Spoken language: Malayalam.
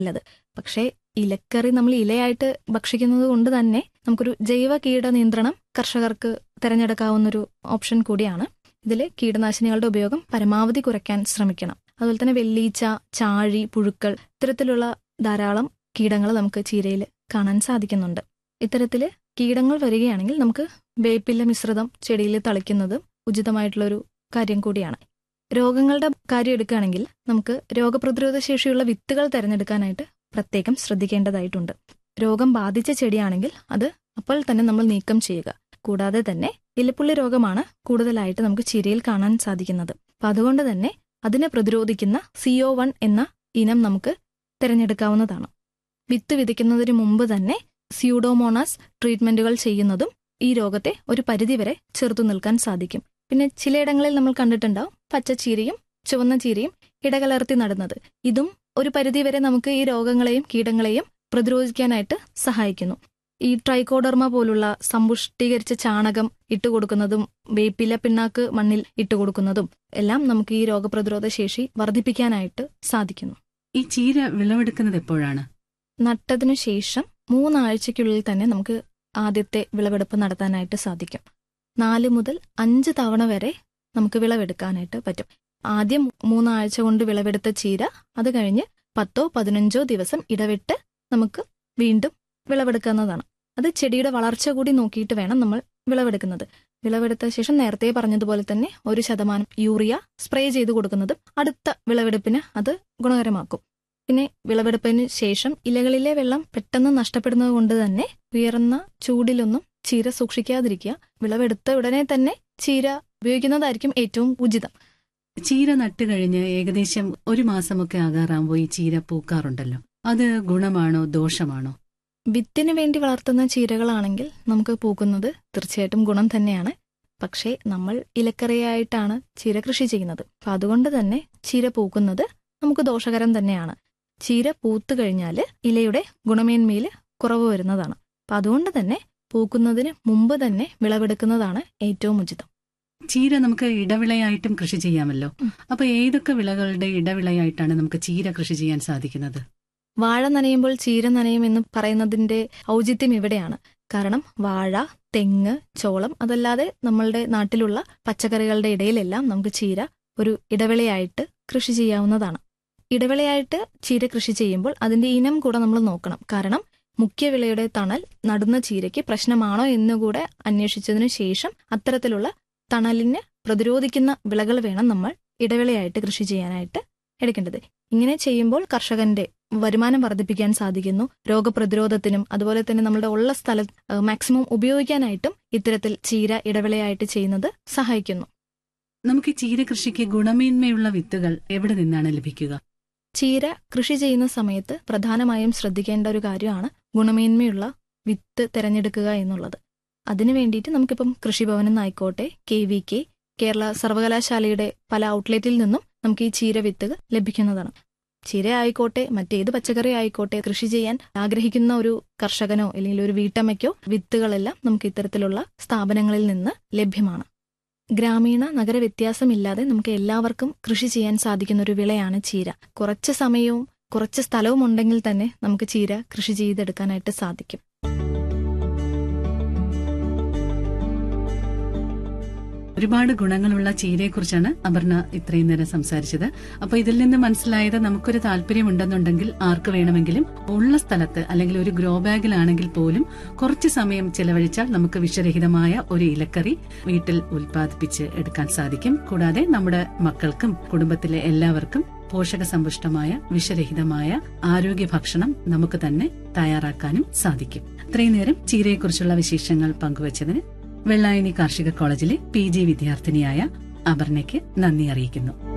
നല്ലത് പക്ഷേ ഇലക്കറി നമ്മൾ ഇലയായിട്ട് ഭക്ഷിക്കുന്നത് കൊണ്ട് തന്നെ നമുക്കൊരു ജൈവ കീട നിയന്ത്രണം കർഷകർക്ക് തിരഞ്ഞെടുക്കാവുന്നൊരു ഓപ്ഷൻ കൂടിയാണ് ഇതിൽ കീടനാശിനികളുടെ ഉപയോഗം പരമാവധി കുറയ്ക്കാൻ ശ്രമിക്കണം അതുപോലെ തന്നെ വെള്ളീച്ച ചാഴി പുഴുക്കൾ ഇത്തരത്തിലുള്ള ധാരാളം കീടങ്ങൾ നമുക്ക് ചീരയിൽ കാണാൻ സാധിക്കുന്നുണ്ട് ഇത്തരത്തിൽ കീടങ്ങൾ വരികയാണെങ്കിൽ നമുക്ക് വേപ്പില മിശ്രിതം ചെടിയിൽ തളിക്കുന്നത് ഉചിതമായിട്ടുള്ളൊരു കാര്യം കൂടിയാണ് രോഗങ്ങളുടെ കാര്യം എടുക്കുകയാണെങ്കിൽ നമുക്ക് രോഗപ്രതിരോധ ശേഷിയുള്ള വിത്തുകൾ തിരഞ്ഞെടുക്കാനായിട്ട് പ്രത്യേകം ശ്രദ്ധിക്കേണ്ടതായിട്ടുണ്ട് രോഗം ബാധിച്ച ചെടിയാണെങ്കിൽ അത് അപ്പോൾ തന്നെ നമ്മൾ നീക്കം ചെയ്യുക കൂടാതെ തന്നെ ഇലപ്പുള്ളി രോഗമാണ് കൂടുതലായിട്ട് നമുക്ക് ചീരയിൽ കാണാൻ സാധിക്കുന്നത് അപ്പൊ അതുകൊണ്ട് തന്നെ അതിനെ പ്രതിരോധിക്കുന്ന സിഒ വൺ എന്ന ഇനം നമുക്ക് തിരഞ്ഞെടുക്കാവുന്നതാണ് വിത്ത് വിതയ്ക്കുന്നതിന് മുമ്പ് തന്നെ സ്യൂഡോമോണാസ് ട്രീറ്റ്മെന്റുകൾ ചെയ്യുന്നതും ഈ രോഗത്തെ ഒരു പരിധിവരെ ചെറുത്തു നിൽക്കാൻ സാധിക്കും പിന്നെ ചിലയിടങ്ങളിൽ നമ്മൾ കണ്ടിട്ടുണ്ടാവും പച്ച ചീരയും ചുവന്ന ചീരയും ഇടകലർത്തി നടുന്നത് ഇതും ഒരു പരിധിവരെ നമുക്ക് ഈ രോഗങ്ങളെയും കീടങ്ങളെയും പ്രതിരോധിക്കാനായിട്ട് സഹായിക്കുന്നു ഈ ട്രൈക്കോഡർമ പോലുള്ള സമ്പുഷ്ടീകരിച്ച ചാണകം ഇട്ടുകൊടുക്കുന്നതും വേപ്പില പിണ്ണാക്ക് മണ്ണിൽ ഇട്ടുകൊടുക്കുന്നതും എല്ലാം നമുക്ക് ഈ രോഗപ്രതിരോധ ശേഷി വർദ്ധിപ്പിക്കാനായിട്ട് സാധിക്കുന്നു ഈ ചീര വിളവെടുക്കുന്നത് എപ്പോഴാണ് നട്ടതിനു ശേഷം മൂന്നാഴ്ചയ്ക്കുള്ളിൽ തന്നെ നമുക്ക് ആദ്യത്തെ വിളവെടുപ്പ് നടത്താനായിട്ട് സാധിക്കും നാല് മുതൽ അഞ്ച് തവണ വരെ നമുക്ക് വിളവെടുക്കാനായിട്ട് പറ്റും ആദ്യം മൂന്നാഴ്ച കൊണ്ട് വിളവെടുത്ത ചീര അത് കഴിഞ്ഞ് പത്തോ പതിനഞ്ചോ ദിവസം ഇടവിട്ട് നമുക്ക് വീണ്ടും വിളവെടുക്കാവുന്നതാണ് അത് ചെടിയുടെ വളർച്ച കൂടി നോക്കിയിട്ട് വേണം നമ്മൾ വിളവെടുക്കുന്നത് വിളവെടുത്ത ശേഷം നേരത്തെ പറഞ്ഞതുപോലെ തന്നെ ഒരു ശതമാനം യൂറിയ സ്പ്രേ ചെയ്ത് കൊടുക്കുന്നതും അടുത്ത വിളവെടുപ്പിന് അത് ഗുണകരമാക്കും പിന്നെ വിളവെടുപ്പിന് ശേഷം ഇലകളിലെ വെള്ളം പെട്ടെന്ന് നഷ്ടപ്പെടുന്നത് കൊണ്ട് തന്നെ ഉയർന്ന ചൂടിലൊന്നും ചീര സൂക്ഷിക്കാതിരിക്കുക വിളവെടുത്ത ഉടനെ തന്നെ ചീര ഉപയോഗിക്കുന്നതായിരിക്കും ഏറ്റവും ഉചിതം ചീര നട്ട് കഴിഞ്ഞ് ഏകദേശം ഒരു മാസമൊക്കെ ആകാറാകുമ്പോൾ ഈ ചീര പൂക്കാറുണ്ടല്ലോ അത് ഗുണമാണോ ദോഷമാണോ വിത്തിന് വേണ്ടി വളർത്തുന്ന ചീരകളാണെങ്കിൽ നമുക്ക് പൂക്കുന്നത് തീർച്ചയായിട്ടും ഗുണം തന്നെയാണ് പക്ഷേ നമ്മൾ ഇലക്കറിയായിട്ടാണ് ചീര കൃഷി ചെയ്യുന്നത് അപ്പൊ അതുകൊണ്ട് തന്നെ ചീര പൂക്കുന്നത് നമുക്ക് ദോഷകരം തന്നെയാണ് ചീര പൂത്തു കഴിഞ്ഞാൽ ഇലയുടെ ഗുണമേന്മയിൽ കുറവ് വരുന്നതാണ് അപ്പൊ അതുകൊണ്ട് തന്നെ പൂക്കുന്നതിന് മുമ്പ് തന്നെ വിളവെടുക്കുന്നതാണ് ഏറ്റവും ഉചിതം ചീര നമുക്ക് ഇടവിളയായിട്ടും കൃഷി ചെയ്യാമല്ലോ ഉം. അപ്പൊ ഏതൊക്കെ വിളകളുടെ ഇടവിളയായിട്ടാണ് നമുക്ക് ചീര കൃഷി ചെയ്യാൻ സാധിക്കുന്നത് വാഴ നനയുമ്പോൾ ചീര നനയും എന്ന് പറയുന്നതിന്റെ ഔചിത്യം ഇവിടെയാണ് കാരണം വാഴ തെങ്ങ് ചോളം അതല്ലാതെ നമ്മളുടെ നാട്ടിലുള്ള പച്ചക്കറികളുടെ ഇടയിലെല്ലാം നമുക്ക് ചീര ഒരു ഇടവിളയായിട്ട് കൃഷി ചെയ്യാവുന്നതാണ് ഇടവിളയായിട്ട് ചീര കൃഷി ചെയ്യുമ്പോൾ അതിന്റെ ഇനം കൂടെ നമ്മൾ നോക്കണം കാരണം മുഖ്യ വിളയുടെ തണൽ നടുന്ന ചീരയ്ക്ക് പ്രശ്നമാണോ എന്നുകൂടെ അന്വേഷിച്ചതിനു ശേഷം അത്തരത്തിലുള്ള തണലിന് പ്രതിരോധിക്കുന്ന വിളകൾ വേണം നമ്മൾ ഇടവിളയായിട്ട് കൃഷി ചെയ്യാനായിട്ട് എടുക്കേണ്ടത് ഇങ്ങനെ ചെയ്യുമ്പോൾ കർഷകന്റെ വരുമാനം വർദ്ധിപ്പിക്കാൻ സാധിക്കുന്നു രോഗപ്രതിരോധത്തിനും അതുപോലെ തന്നെ നമ്മുടെ ഉള്ള സ്ഥലം മാക്സിമം ഉപയോഗിക്കാനായിട്ടും ഇത്തരത്തിൽ ചീര ഇടവിളയായിട്ട് ചെയ്യുന്നത് സഹായിക്കുന്നു നമുക്ക് ഈ ചീര കൃഷിക്ക് ഗുണമേന്മയുള്ള വിത്തുകൾ എവിടെ നിന്നാണ് ലഭിക്കുക ചീര കൃഷി ചെയ്യുന്ന സമയത്ത് പ്രധാനമായും ശ്രദ്ധിക്കേണ്ട ഒരു കാര്യമാണ് ഗുണമേന്മയുള്ള വിത്ത് തിരഞ്ഞെടുക്കുക എന്നുള്ളത് അതിനു വേണ്ടിയിട്ട് നമുക്കിപ്പം കൃഷിഭവനിൽ നിന്നായിക്കോട്ടെ കെ വി കെ കേരള സർവകലാശാലയുടെ പല ഔട്ട്ലെറ്റിൽ നിന്നും നമുക്ക് ഈ ചീര വിത്തുകൾ ലഭിക്കുന്നതാണ് ചീര ആയിക്കോട്ടെ മറ്റേത് പച്ചക്കറി ആയിക്കോട്ടെ കൃഷി ചെയ്യാൻ ആഗ്രഹിക്കുന്ന ഒരു കർഷകനോ അല്ലെങ്കിൽ ഒരു വീട്ടമ്മയ്ക്കോ വിത്തുകളെല്ലാം നമുക്ക് ഇത്തരത്തിലുള്ള സ്ഥാപനങ്ങളിൽ നിന്ന് ലഭ്യമാണ് ഗ്രാമീണ നഗര വ്യത്യാസമില്ലാതെ നമുക്ക് എല്ലാവർക്കും കൃഷി ചെയ്യാൻ സാധിക്കുന്ന ഒരു വിളയാണ് ചീര കുറച്ച് സമയവും കുറച്ച് സ്ഥലവും ഉണ്ടെങ്കിൽ തന്നെ നമുക്ക് ചീര കൃഷി ചെയ്തെടുക്കാനായിട്ട് സാധിക്കും ഒരുപാട് ഗുണങ്ങളുള്ള ചീരയെക്കുറിച്ചാണ് അപർണ ഇത്രയും നേരം സംസാരിച്ചത് അപ്പൊ ഇതിൽ നിന്ന് മനസ്സിലായത് നമുക്കൊരു താല്പര്യമുണ്ടെന്നുണ്ടെങ്കിൽ ആർക്ക് വേണമെങ്കിലും ഉള്ള സ്ഥലത്ത് അല്ലെങ്കിൽ ഒരു ഗ്രോ ബാഗിലാണെങ്കിൽ പോലും കുറച്ച് സമയം ചെലവഴിച്ചാൽ നമുക്ക് വിഷരഹിതമായ ഒരു ഇലക്കറി വീട്ടിൽ ഉൽപ്പാദിപ്പിച്ച് എടുക്കാൻ സാധിക്കും കൂടാതെ നമ്മുടെ മക്കൾക്കും കുടുംബത്തിലെ എല്ലാവർക്കും പോഷകസമ്പുഷ്ടമായ വിഷരഹിതമായ ആരോഗ്യ ഭക്ഷണം നമുക്ക് തന്നെ തയ്യാറാക്കാനും സാധിക്കും ഇത്രയും നേരം ചീരയെക്കുറിച്ചുള്ള വിശേഷങ്ങൾ പങ്കുവച്ചതിന് വെള്ളായണി കാർഷിക കോളേജിലെ പി ജി വിദ്യാർത്ഥിനിയായ അപർണയ്ക്ക് നന്ദി അറിയിക്കുന്നു